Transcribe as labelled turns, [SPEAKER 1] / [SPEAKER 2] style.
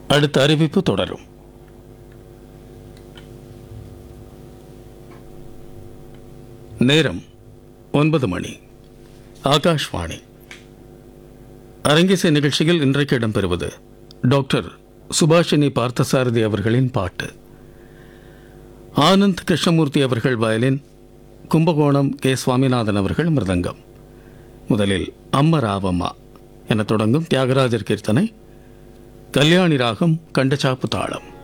[SPEAKER 1] அடுத்த அறிவிப்பு தொடரும் நேரம் ஒன்பது மணி ஆகாஷ்வாணி அரங்கேசை நிகழ்ச்சியில் இன்றைக்கு இடம்பெறுவது டாக்டர் சுபாஷினி பார்த்தசாரதி அவர்களின் பாட்டு ஆனந்த் கிருஷ்ணமூர்த்தி அவர்கள் வயலின் கும்பகோணம் கே சுவாமிநாதன் அவர்கள் மிருதங்கம் முதலில் அம்ம ராவம்மா என தொடங்கும் தியாகராஜர் கீர்த்தனை கல்யாணி ராகம் கண்டச்சாப்பு தாளம்